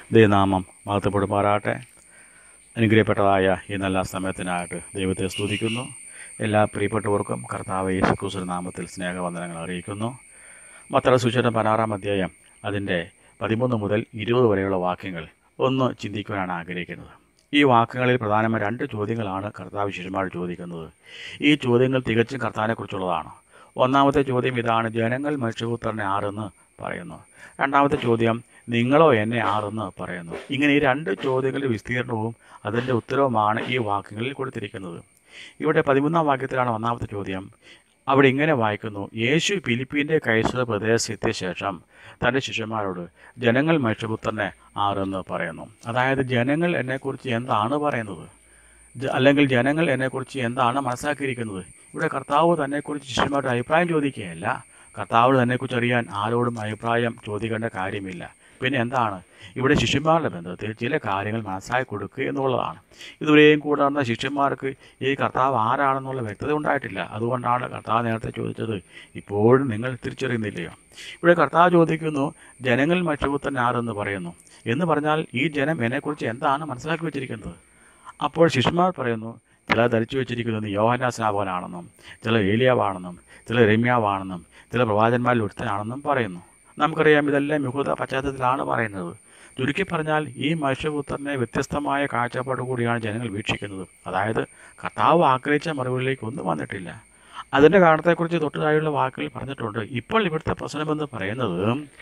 ദൈവനാമം മഹത്വപ്പെടുമാറാട്ടെ അനുഗ്രഹപ്പെട്ടതായ ഈ നല്ല സമയത്തിനായിട്ട് ദൈവത്തെ സ്തുതിക്കുന്നു എല്ലാ പ്രിയപ്പെട്ടവർക്കും കർത്താവ് യേശുക്രിസ്തു നാമത്തിൽ സ്നേഹവന്ദനങ്ങൾ അറിയിക്കുന്നു മത്തള സൂചന പതിനാറാം അധ്യായം അതിൻ്റെ പതിമൂന്ന് മുതൽ ഇരുപത് വരെയുള്ള വാക്യങ്ങൾ ഒന്ന് ചിന്തിക്കുവാനാണ് ആഗ്രഹിക്കുന്നത് ഈ വാക്യങ്ങളിൽ പ്രധാനമായ രണ്ട് ചോദ്യങ്ങളാണ് കർത്താവ് ശിഷ്യന്മാർ ചോദിക്കുന്നത് ഈ ചോദ്യങ്ങൾ തികച്ചും കർത്താവിനെക്കുറിച്ചുള്ളതാണ് ഒന്നാമത്തെ ചോദ്യം ഇതാണ് ജനങ്ങൾ മനുഷ്യപുത്രനെ ആരെന്ന് പറയുന്നു രണ്ടാമത്തെ ചോദ്യം നിങ്ങളോ എന്നെ ആരെന്ന് പറയുന്നു ഇങ്ങനെ ഈ രണ്ട് ചോദ്യങ്ങളുടെ വിസ്തീർണവും അതിൻ്റെ ഉത്തരവുമാണ് ഈ വാക്യങ്ങളിൽ കൊടുത്തിരിക്കുന്നത് ഇവിടെ പതിമൂന്നാം വാക്യത്തിലാണ് ഒന്നാമത്തെ ചോദ്യം അവിടെ ഇങ്ങനെ വായിക്കുന്നു യേശു ഫിലിപ്പീൻ്റെ കൈസർ പ്രദേശത്തെത്തിയ ശേഷം തൻ്റെ ശിഷ്യന്മാരോട് ജനങ്ങൾ മനുഷ്യപുത്രനെ ആരെന്ന് പറയുന്നു അതായത് ജനങ്ങൾ എന്നെക്കുറിച്ച് എന്താണ് പറയുന്നത് ജ- അല്ലെങ്കിൽ ജനങ്ങൾ എന്നെക്കുറിച്ച് എന്താണ് മനസ്സിലാക്കിയിരിക്കുന്നത് ഇവിടെ കർത്താവ് തന്നെക്കുറിച്ച് ശിഷ്യന്മാരുടെ അഭിപ്രായം ചോദിക്കുകയല്ല കർത്താവ് തന്നെക്കുറിച്ച് അറിയാൻ ആരോടും അഭിപ്രായം ചോദിക്കേണ്ട കാര്യമില്ല പിന്നെ എന്താണ് ഇവിടെ ശിഷ്യന്മാരുടെ ബന്ധത്തിൽ ചില കാര്യങ്ങൾ മനസ്സിലാക്കി കൊടുക്കുക എന്നുള്ളതാണ് ഇതുവരെയും കൂടെ നടന്ന ശിഷ്യന്മാർക്ക് ഈ കർത്താവ് ആരാണെന്നുള്ള വ്യക്തത ഉണ്ടായിട്ടില്ല അതുകൊണ്ടാണ് കർത്താവ് നേരത്തെ ചോദിച്ചത് ഇപ്പോഴും നിങ്ങൾ തിരിച്ചറിയുന്നില്ലയോ ഇവിടെ കർത്താവ് ചോദിക്കുന്നു ജനങ്ങൾ മനുഷ്യപുത്രൻ ആരെന്ന് പറയുന്നു എന്ന് പറഞ്ഞാൽ ഈ ജനം എന്നെക്കുറിച്ച് എന്താണ് മനസ്സിലാക്കി വെച്ചിരിക്കുന്നത് അപ്പോൾ ശിഷ്യന്മാർ പറയുന്നു ചിലർ ധരിച്ചു വെച്ചിരിക്കുന്നത് യോഹന സ്നാപകനാണെന്നും ചിലർ ഏലിയാവാണെന്നും ചിലർ രമ്യാവാണെന്നും ചില പ്രവാചന്മാരിൽ ഒരുത്തനാണെന്നും പറയുന്നു നമുക്കറിയാം ഇതെല്ലാം യഹൂദ പശ്ചാത്തലത്തിലാണ് പറയുന്നത് ചുരുക്കി പറഞ്ഞാൽ ഈ മനുഷ്യപുത്രനെ വ്യത്യസ്തമായ കാഴ്ചപ്പാട് കൂടിയാണ് ജനങ്ങൾ വീക്ഷിക്കുന്നത് അതായത് കർത്താവ് ആഗ്രഹിച്ച മറുപടിയിലേക്ക് ഒന്നും വന്നിട്ടില്ല അതിൻ്റെ കാരണത്തെക്കുറിച്ച് തൊട്ടതായുള്ള വാക്കുകൾ പറഞ്ഞിട്ടുണ്ട് ഇപ്പോൾ ഇവിടുത്തെ പ്രശ്നമെന്ന് പറയുന്നത്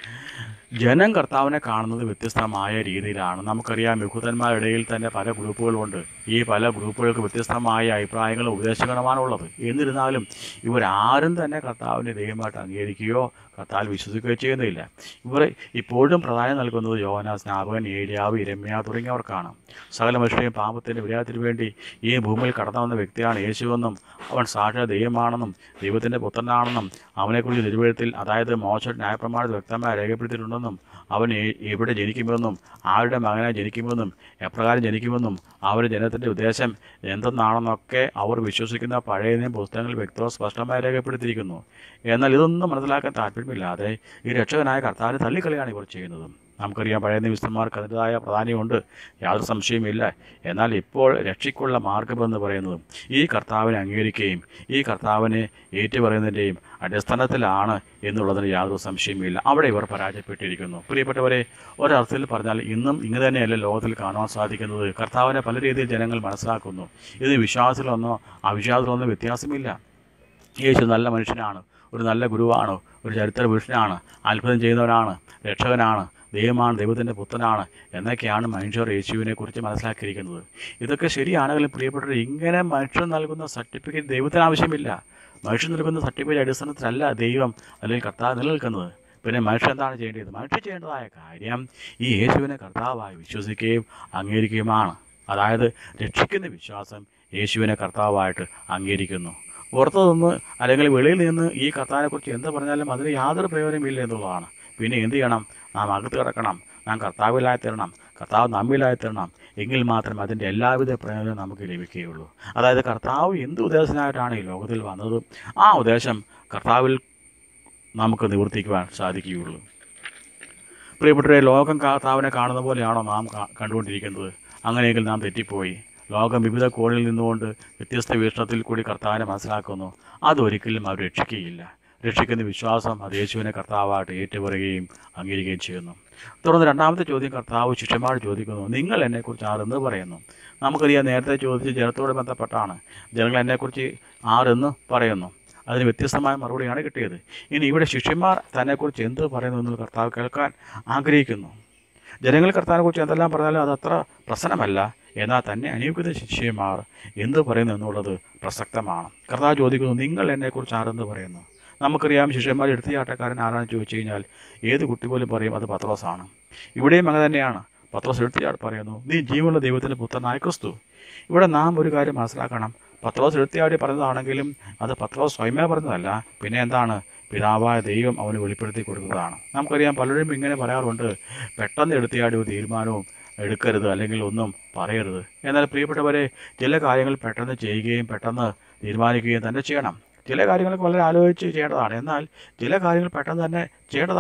ജനം കർത്താവിനെ കാണുന്നത് വ്യത്യസ്തമായ രീതിയിലാണ് നമുക്കറിയാം യഹൂദന്മാരുടെ ഇടയിൽ തന്നെ പല ഗ്രൂപ്പുകളുണ്ട് ഈ പല ഗ്രൂപ്പുകൾക്ക് വ്യത്യസ്തമായ അഭിപ്രായങ്ങളും ഉപദേശങ്ങളുമാണുള്ളത് എന്നിരുന്നാലും ഇവരാരും തന്നെ കർത്താവിനെ ദൈവമായിട്ട് അംഗീകരിക്കുകയോ കർത്താവിൽ വിശ്വസിക്കുകയോ ചെയ്യുന്നില്ല ഇവർ ഇപ്പോഴും പ്രാധാന്യം നൽകുന്നത് യോഹന സ്നാപകൻ ഏലിയാവ് ഇരമ്യ തുടങ്ങിയവർക്കാണ് സകല മനുഷ്യരെയും പാപത്തിൻ്റെ വിരായത്തിന് വേണ്ടി ഈ ഭൂമിയിൽ കടന്നു വന്ന വ്യക്തിയാണ് യേശുവെന്നും അവൻ സാക്ഷാ ദൈവമാണെന്നും ദൈവത്തിൻ്റെ പുത്രനാണെന്നും അവനെക്കുറിച്ച് തിരുവഴുത്തിൽ അതായത് മോശ ന്യായപ്രമാണത്തിൽ വ്യക്തമായി രേഖപ്പെടുത്തിയിട്ടുണ്ടെന്നും അവൻ എ- എവിടെ ജനിക്കുമെന്നും ആരുടെ മകനായി ജനിക്കുമെന്നും എപ്രകാരം ജനിക്കുമെന്നും അവരുടെ ജനത്തിൻ്റെ ഉദ്ദേശം എന്തെന്നാണെന്നൊക്കെ അവർ വിശ്വസിക്കുന്ന പഴയ നിയമ പുസ്തകങ്ങളിൽ വ്യക്തവും സ്പഷ്ടമായി രേഖപ്പെടുത്തിയിരിക്കുന്നു എന്നാൽ ഇതൊന്നും മനസ്സിലാക്കാൻ താല്പര്യമില്ലാതെ ഈ രക്ഷകനായ കർത്താവിനെ തള്ളിക്കളിയാണ് ഇവർ ചെയ്യുന്നത് നമുക്കറിയാം പഴയ നിമിഷന്മാർക്ക് അതിൻ്റെതായ പ്രാധാന്യമുണ്ട് യാതൊരു സംശയവുമില്ല എന്നാൽ ഇപ്പോൾ രക്ഷയ്ക്കുള്ള മാർഗമെന്ന് പറയുന്നത് ഈ കർത്താവിനെ അംഗീകരിക്കുകയും ഈ കർത്താവിനെ ഏറ്റുപറയുന്നതിൻ്റെയും അടിസ്ഥാനത്തിലാണ് എന്നുള്ളതിന് യാതൊരു സംശയവുമില്ല അവിടെ ഇവർ പരാജയപ്പെട്ടിരിക്കുന്നു പ്രിയപ്പെട്ടവരെ ഒരർത്ഥത്തിൽ പറഞ്ഞാൽ ഇന്നും ഇങ്ങനെ തന്നെയല്ല ലോകത്തിൽ കാണുവാൻ സാധിക്കുന്നത് കർത്താവിനെ പല രീതിയിൽ ജനങ്ങൾ മനസ്സിലാക്കുന്നു ഇത് വിശ്വാസത്തിലൊന്നോ അവിശ്വാസത്തിലൊന്നോ വ്യത്യാസമില്ല യേശു നല്ല മനുഷ്യനാണ് ഒരു നല്ല ഗുരുവാണ് ഒരു ചരിത്ര പുരുഷനാണ് അത്ഭുതം ചെയ്യുന്നവനാണ് രക്ഷകനാണ് ദൈവമാണ് ദൈവത്തിൻ്റെ പുത്രനാണ് എന്നൊക്കെയാണ് മനുഷ്യർ യേശുവിനെ കുറിച്ച് മനസ്സിലാക്കിയിരിക്കുന്നത് ഇതൊക്കെ ശരിയാണെങ്കിലും പ്രിയപ്പെട്ടവർ ഇങ്ങനെ മനുഷ്യർ നൽകുന്ന സർട്ടിഫിക്കറ്റ് ദൈവത്തിന് ആവശ്യമില്ല മനുഷ്യൻ നൽകുന്ന സർട്ടിഫിക്കറ്റ് അടിസ്ഥാനത്തിലല്ല ദൈവം അല്ലെങ്കിൽ കർത്താവ് നിലനിൽക്കുന്നത് പിന്നെ മനുഷ്യൻ എന്താണ് ചെയ്യേണ്ടത് മനുഷ്യൻ ചെയ്യേണ്ടതായ കാര്യം ഈ യേശുവിനെ കർത്താവായി വിശ്വസിക്കുകയും അംഗീകരിക്കുകയുമാണ് അതായത് രക്ഷിക്കുന്ന വിശ്വാസം യേശുവിനെ കർത്താവായിട്ട് അംഗീകരിക്കുന്നു പുറത്തു നിന്ന് അല്ലെങ്കിൽ വെളിയിൽ നിന്ന് ഈ കർത്താവിനെക്കുറിച്ച് എന്ത് പറഞ്ഞാലും അതിന് യാതൊരു പ്രയോജനമില്ല എന്നുള്ളതാണ് പിന്നെ എന്ത് ചെയ്യണം നാം അകത്ത് കിടക്കണം നാം കർത്താവിലായി തരണം കർത്താവ് നമ്മിലായി തരണം എങ്കിൽ മാത്രമേ അതിൻ്റെ എല്ലാവിധ പ്രയോജനം നമുക്ക് ലഭിക്കുകയുള്ളൂ അതായത് കർത്താവ് എന്ത് ഉദ്ദേശത്തിനായിട്ടാണ് ഈ ലോകത്തിൽ വന്നത് ആ ഉദ്ദേശം കർത്താവിൽ നമുക്ക് നിവർത്തിക്കുവാൻ സാധിക്കുകയുള്ളൂ പ്രിയപ്പെട്ടവരെ ലോകം കർത്താവിനെ കാണുന്ന പോലെയാണോ നാം കാ- കണ്ടുകൊണ്ടിരിക്കുന്നത് അങ്ങനെയെങ്കിൽ നാം തെറ്റിപ്പോയി ലോകം വിവിധ കോണിൽ നിന്നുകൊണ്ട് വ്യത്യസ്ത വീക്ഷണത്തിൽ കൂടി കർത്താവിനെ മനസ്സിലാക്കുന്നു അതൊരിക്കലും അവർ രക്ഷിക്കുകയില്ല രക്ഷിക്കുന്ന വിശ്വാസം അത് യേശുവിനെ കർത്താവായിട്ട് ഏറ്റുപറയുകയും അംഗീകരിക്കുകയും ചെയ്യുന്നു തുടർന്ന് രണ്ടാമത്തെ ചോദ്യം കർത്താവ് ശിഷ്യന്മാർ ചോദിക്കുന്നു നിങ്ങൾ എന്നെക്കുറിച്ച് ആരെന്ന് പറയുന്നു നമുക്കറിയാം നേരത്തെ ചോദിച്ച ജനത്തോട് ബന്ധപ്പെട്ടാണ് ജനങ്ങൾ എന്നെക്കുറിച്ച് ആരെന്ന് പറയുന്നു അതിന് വ്യത്യസ്തമായ മറുപടിയാണ് കിട്ടിയത് ഇനി ഇവിടെ ശിഷ്യന്മാർ തന്നെക്കുറിച്ച് എന്ത് പറയുന്നു എന്ന് കർത്താവ് കേൾക്കാൻ ആഗ്രഹിക്കുന്നു ജനങ്ങൾ കർത്താവിനെക്കുറിച്ച് എന്തെല്ലാം പറഞ്ഞാലും അതത്ര പ്രശ്നമല്ല എന്നാൽ തന്നെ അനുയോഗിക്കുന്ന ശിഷ്യന്മാർ എന്ത് പറയുന്നു എന്നുള്ളത് പ്രസക്തമാണ് കർത്താവ് ചോദിക്കുന്നു നിങ്ങൾ എന്നെക്കുറിച്ച് ആരെന്ന് പറയുന്നു നമുക്കറിയാം ശിഷ്യന്മാർ എടുത്തിയാട്ടക്കാരൻ ആരാണെന്ന് ചോദിച്ചു കഴിഞ്ഞാൽ ഏത് കുട്ടി പോലും പറയും അത് പത്രോസാണ് ഇവിടെയും അങ്ങനെ തന്നെയാണ് പത്രോസ് എടുത്തിയാട് പറയുന്നു നീ ജീവനുള്ള ദൈവത്തിൻ്റെ പുത്രനായ ക്രിസ്തു ഇവിടെ നാം ഒരു കാര്യം മനസ്സിലാക്കണം പത്രോസ് എടുത്തിയാടി പറഞ്ഞതാണെങ്കിലും അത് പത്രോസ് സ്വയമേ പറഞ്ഞതല്ല പിന്നെ എന്താണ് പിതാവായ ദൈവം അവന് വെളിപ്പെടുത്തി കൊടുത്തതാണ് നമുക്കറിയാം പലരും ഇങ്ങനെ പറയാറുണ്ട് പെട്ടെന്ന് എടുത്തിയാടി ഒരു തീരുമാനവും എടുക്കരുത് അല്ലെങ്കിൽ ഒന്നും പറയരുത് എന്നാൽ പ്രിയപ്പെട്ടവരെ ചില കാര്യങ്ങൾ പെട്ടെന്ന് ചെയ്യുകയും പെട്ടെന്ന് തീരുമാനിക്കുകയും തന്നെ ചെയ്യണം ചില കാര്യങ്ങളൊക്കെ വളരെ ആലോചിച്ച് ചെയ്യേണ്ടതാണ് എന്നാൽ ചില കാര്യങ്ങൾ പെട്ടെന്ന് തന്നെ ചെയ്യേണ്ടതാണ്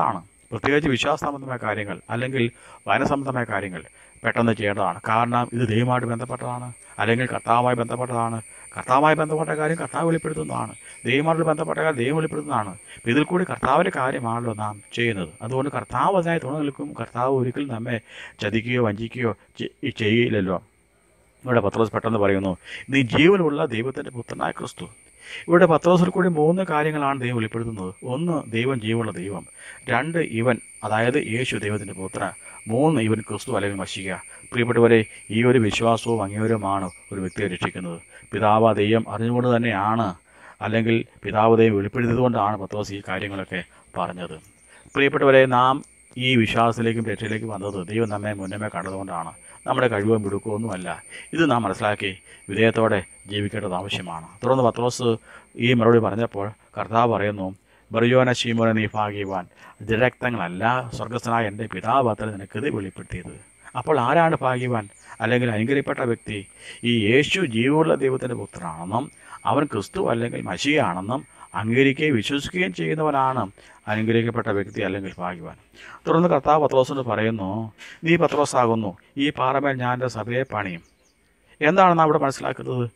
പ്രത്യേകിച്ച് വിശ്വാസസംബന്ധമായ കാര്യങ്ങൾ അല്ലെങ്കിൽ വയനസംബന്ധമായ കാര്യങ്ങൾ പെട്ടെന്ന് ചെയ്യേണ്ടതാണ് കാരണം ഇത് ദൈവമായിട്ട് ബന്ധപ്പെട്ടതാണ് അല്ലെങ്കിൽ കർത്താവുമായി ബന്ധപ്പെട്ടതാണ് കർത്താവുമായി ബന്ധപ്പെട്ട കാര്യം കർത്താവ് വെളിപ്പെടുത്തുന്നതാണ് ദൈവമായിട്ട് ബന്ധപ്പെട്ട കാര്യം ദൈവം വെളിപ്പെടുത്തുന്നതാണ് അപ്പോൾ ഇതിൽ കൂടി കർത്താവിൻ്റെ കാര്യമാണല്ലോ നാം ചെയ്യുന്നത് അതുകൊണ്ട് കർത്താവ് അതിനായി തുണ നിൽക്കും കർത്താവ് ഒരിക്കലും നമ്മെ ചതിക്കുകയോ വഞ്ചിക്കുകയോ ചെ- ചെയ്യില്ലല്ലോ ഇവിടെ പത്രോസ് പെട്ടെന്ന് പറയുന്നു നീ ജീവനുള്ള ദൈവത്തിൻ്റെ പുത്രനായ ക്രിസ്തു ഇവിടെ പത്രോസിൽ കൂടി മൂന്ന് കാര്യങ്ങളാണ് ദൈവം വെളിപ്പെടുത്തുന്നത് ഒന്ന് ദൈവം ജീവനുള്ള ദൈവം രണ്ട് ഇവൻ അതായത് യേശു ദൈവത്തിൻ്റെ പുത്രൻ മൂന്ന് ഇവൻ ക്രിസ്തു അല്ലെങ്കിൽ മഷിക പ്രിയപ്പെട്ടവരെ ഈ ഒരു വിശ്വാസവും അംഗീകാരവുമാണ് ഒരു വ്യക്തിയെ രക്ഷിക്കുന്നത് പിതാവ് ദൈവം അറിഞ്ഞുകൊണ്ട് തന്നെയാണ് അല്ലെങ്കിൽ പിതാവ് ദൈവം വെളിപ്പെടുത്തിയതുകൊണ്ടാണ് പത്രോസ് ഈ കാര്യങ്ങളൊക്കെ പറഞ്ഞത് പ്രിയപ്പെട്ടവരെ നാം ഈ വിശ്വാസത്തിലേക്കും രക്ഷയിലേക്കും വന്നത് ദൈവം നമ്മെ മുന്നമേ കണ്ടതുകൊണ്ടാണ് നമ്മുടെ കഴിവും മിടുക്കവും ഒന്നുമല്ല ഇത് നാം മനസ്സിലാക്കി വിധേയത്തോടെ ജീവിക്കേണ്ടത് ആവശ്യമാണ് തുടർന്ന് പത്രോസ് ഈ മറുപടി പറഞ്ഞപ്പോൾ കർത്താവ് പറയുന്നു ബറിയോന ശീമോന നീ ഭാഗ്യവാൻ ദിരക്തങ്ങളല്ല സ്വർഗസ്ഥനായ എൻ്റെ പിതാവ് അത്ര നിനക്ക് ഇത് വെളിപ്പെടുത്തിയത് അപ്പോൾ ആരാണ് ഭാഗ്യവാൻ അല്ലെങ്കിൽ അനുഗ്രഹിക്കപ്പെട്ട വ്യക്തി ഈ യേശു ജീവനുള്ള ദൈവത്തിൻ്റെ പുത്രനാണെന്നും അവൻ ക്രിസ്തു അല്ലെങ്കിൽ മഷിയാണെന്നും അംഗീകരിക്കുകയും വിശ്വസിക്കുകയും ചെയ്യുന്നവനാണ് അനുഗ്രഹിക്കപ്പെട്ട വ്യക്തി അല്ലെങ്കിൽ ഭാഗ്യവാൻ തുടർന്ന് കർത്താവ് പത്രോസിന് പറയുന്നു നീ പത്രോസാകുന്നു ഈ പാറമേൽ ഞാൻ എൻ്റെ സഭയെ പണിയും എന്താണ് നാം ഇവിടെ മനസ്സിലാക്കുന്നത്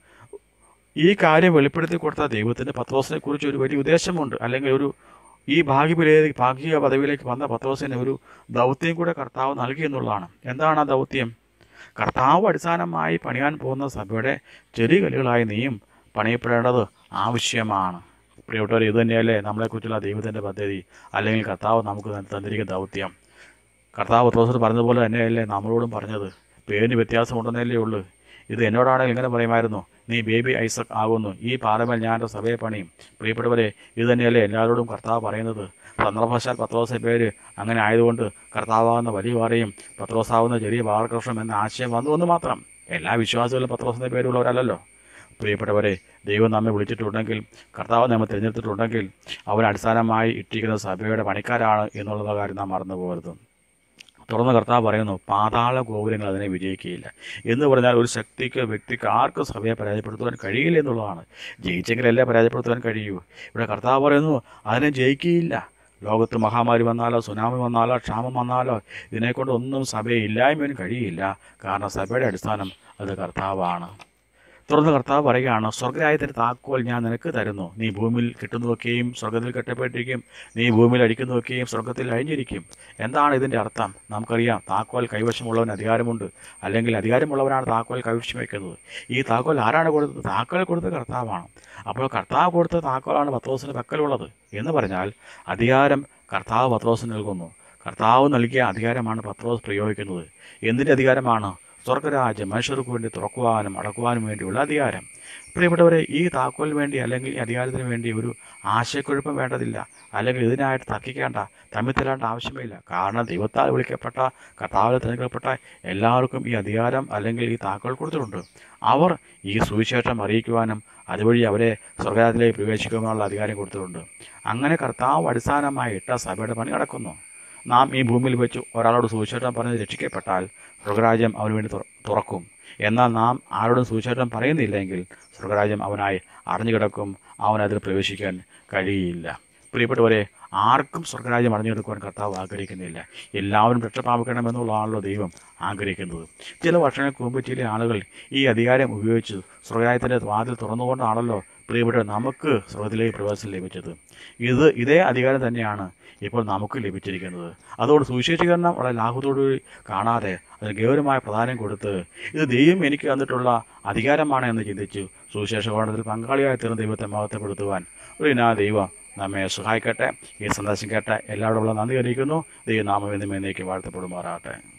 ഈ കാര്യം വെളിപ്പെടുത്തി കൊടുത്ത ദൈവത്തിന് പത്രോസിനെ കുറിച്ച് ഒരു വലിയ ഉദ്ദേശമുണ്ട് അല്ലെങ്കിൽ ഒരു ഈ ഭാഗ്യപിലേക്ക് ഭാഗ്യ പദവിയിലേക്ക് വന്ന പത്രോസിന് ഒരു ദൗത്യം കൂടെ കർത്താവ് നൽകി എന്നുള്ളതാണ് എന്താണ് ആ ദൗത്യം കർത്താവ് അടിസ്ഥാനമായി പണിയാൻ പോകുന്ന സഭയുടെ ചെറിയ കലുകളായി നീയും പണിയപ്പെടേണ്ടത് ആവശ്യമാണ് പ്രിയപ്പെട്ടവർ ഇത് തന്നെയല്ലേ നമ്മളെക്കുറിച്ചുള്ള ദൈവത്തിൻ്റെ പദ്ധതി അല്ലെങ്കിൽ കർത്താവ് നമുക്ക് തന്ന- തന്നിരിക്കുന്ന ദൗത്യം കർത്താവ് പത്രോസിന് പറഞ്ഞതുപോലെ തന്നെയല്ലേ നമ്മളോടും പറഞ്ഞത് പേരിന് വ്യത്യാസമുണ്ടെന്നല്ലേ ഉള്ളൂ ഇത് എന്നോടാണെങ്കിൽ ഇങ്ങനെ പറയുമായിരുന്നു നീ ബേബി ഐസക് ആകുന്നു ഈ പാറമേൽ ഞാൻ എൻ്റെ സഭയെ പണിയും പ്രിയപ്പെട്ടവരെ ഇത് തന്നെയല്ലേ എല്ലാവരോടും കർത്താവ് പറയുന്നത് സന്ദർഭവശാൽ പത്രോസിൻ്റെ പേര് അങ്ങനെ ആയതുകൊണ്ട് കർത്താവാകുന്ന വലിയ പാറയും പത്രോസാവുന്ന ചെറിയ ബാലകൃഷ്ണം എന്ന ആശയം വന്നു എന്ന് മാത്രം എല്ലാ വിശ്വാസികളും പത്രോസിൻ്റെ പേരുള്ളവരല്ലല്ലോ പ്രിയപ്പെട്ടവരെ ദൈവം നമ്മെ വിളിച്ചിട്ടുണ്ടെങ്കിൽ കർത്താവ് നമ്മെ തിരഞ്ഞെടുത്തിട്ടുണ്ടെങ്കിൽ അവൻ അടിസ്ഥാനമായി ഇട്ടിരിക്കുന്ന സഭയുടെ പണിക്കാരാണ് എന്നുള്ള കാര്യം നാം മറന്നു പോകരുത് തുറന്ന് കർത്താവ് പറയുന്നു പാതാള ഗോപുരങ്ങൾ അതിനെ വിജയിക്കുകയില്ല എന്ന് പറഞ്ഞാൽ ഒരു ശക്തിക്ക് വ്യക്തിക്ക് ആർക്കും സഭയെ പരാജയപ്പെടുത്തുവാൻ കഴിയില്ല എന്നുള്ളതാണ് ജയിച്ചെങ്കിലല്ലേ പരാജയപ്പെടുത്തുവാൻ കഴിയൂ ഇവിടെ കർത്താവ് പറയുന്നു അതിനെ ജയിക്കുകയില്ല ലോകത്ത് മഹാമാരി വന്നാലോ സുനാമി വന്നാലോ ക്ഷാമം വന്നാലോ ഇതിനെക്കൊണ്ട് ഒന്നും സഭയെ ഇല്ലായ്മയും കഴിയില്ല കാരണം സഭയുടെ അടിസ്ഥാനം അത് കർത്താവാണ് തുറന്ന് കർത്താവ് പറയുകയാണ് സ്വർഗരായത്തിൻ്റെ താക്കോൽ ഞാൻ നിനക്ക് തരുന്നു നീ ഭൂമിയിൽ കെട്ടുന്നതൊക്കെയും സ്വർഗത്തിൽ കെട്ടപ്പെട്ടിരിക്കും നീ ഭൂമിയിൽ അടിക്കുന്നതൊക്കെയും സ്വർഗത്തിൽ അഴിഞ്ഞിരിക്കും എന്താണ് ഇതിൻ്റെ അർത്ഥം നമുക്കറിയാം താക്കോൽ കൈവശമുള്ളവന് അധികാരമുണ്ട് അല്ലെങ്കിൽ അധികാരമുള്ളവനാണ് താക്കോൽ കൈവശം വയ്ക്കുന്നത് ഈ താക്കോൽ ആരാണ് കൊടുത്തത് താക്കോൽ കൊടുത്തത് കർത്താവാണ് അപ്പോൾ കർത്താവ് കൊടുത്ത താക്കോലാണ് പത്രോസിന് പക്കലുള്ളത് എന്ന് പറഞ്ഞാൽ അധികാരം കർത്താവ് പത്രോസിന് നൽകുന്നു കർത്താവ് നൽകിയ അധികാരമാണ് പത്രോസ് പ്രയോഗിക്കുന്നത് എന്തിൻ്റെ അധികാരമാണ് സ്വർഗരാജ്യം മനുഷ്യർക്ക് വേണ്ടി തുറക്കുവാനും അടക്കുവാനും വേണ്ടിയുള്ള അധികാരം പ്രിയപ്പെട്ടവരെ ഈ താക്കോലിന് വേണ്ടി അല്ലെങ്കിൽ ഈ അധികാരത്തിന് വേണ്ടി ഒരു ആശയക്കുഴപ്പം വേണ്ടതില്ല അല്ലെങ്കിൽ ഇതിനായിട്ട് തർക്കിക്കേണ്ട തമ്മിൽ തരേണ്ട ആവശ്യമില്ല കാരണം ദൈവത്താൽ വിളിക്കപ്പെട്ട കർത്താവിൽ തിരഞ്ഞെടുക്കപ്പെട്ട എല്ലാവർക്കും ഈ അധികാരം അല്ലെങ്കിൽ ഈ താക്കോൽ കൊടുത്തിട്ടുണ്ട് അവർ ഈ സുവിശേഷം അറിയിക്കുവാനും അതുവഴി അവരെ സ്വർഗരാജ്യത്തിലേക്ക് പ്രവേശിക്കുവാനുള്ള അധികാരം കൊടുത്തിട്ടുണ്ട് അങ്ങനെ കർത്താവ് അടിസ്ഥാനമായി ഇട്ട സഭയുടെ പണി നടക്കുന്നു നാം ഈ ഭൂമിയിൽ വെച്ച് ഒരാളോട് സുവിശേഷം പറഞ്ഞ് രക്ഷിക്കപ്പെട്ടാൽ സ്വർഗരാജ്യം അവന് വേണ്ടി തുറ- തുറക്കും എന്നാൽ നാം ആരോടും സുവിശേഷം പറയുന്നില്ലെങ്കിൽ സ്വർഗരാജ്യം അവനായി അടഞ്ഞു കിടക്കും അവനതിൽ പ്രവേശിക്കാൻ കഴിയില്ല പ്രിയപ്പെട്ടവരെ ആർക്കും സ്വർഗരാജ്യം അടഞ്ഞെടുക്കുവാൻ കർത്താവ് ആഗ്രഹിക്കുന്നില്ല എല്ലാവരും രക്ഷപ്രാപിക്കണമെന്നുള്ളതാണല്ലോ ദൈവം ആഗ്രഹിക്കുന്നത് ചില വർഷങ്ങൾക്ക് മുമ്പ് ചില ആളുകൾ ഈ അധികാരം ഉപയോഗിച്ച് സ്വർഗരാജ്യത്തിൻ്റെ വാതിൽ തുറന്നുകൊണ്ടാണല്ലോ പ്രിയപ്പെട്ട നമുക്ക് സ്വർഗത്തിലേക്ക് പ്രവേശനം ലഭിച്ചത് ഇത് ഇതേ അധികാരം തന്നെയാണ് ഇപ്പോൾ നമുക്ക് ലഭിച്ചിരിക്കുന്നത് അതുകൊണ്ട് സുവിശേഷീകരണം വളരെ ലാഭത്തോടുകൂടി കാണാതെ അതിന് ഗൗരവമായ പ്രാധാന്യം കൊടുത്ത് ഇത് ദൈവം എനിക്ക് തന്നിട്ടുള്ള അധികാരമാണ് എന്ന് ചിന്തിച്ചു സുവിശേഷ കോണത്തിൽ പങ്കാളിയായി തീർന്ന ദൈവത്തെ മഹത്വപ്പെടുത്തുവാൻ ഒരു നാ ദൈവം നമ്മെ സഹായിക്കട്ടെ ഈ സന്ദേശം കേട്ട എല്ലാവരോടുള്ള നന്ദി അറിയിക്കുന്നു ദൈവനാമം എന്നും എന്നേക്ക് വാഴ്ത്തപ്പെടുമാറാകട്ടെ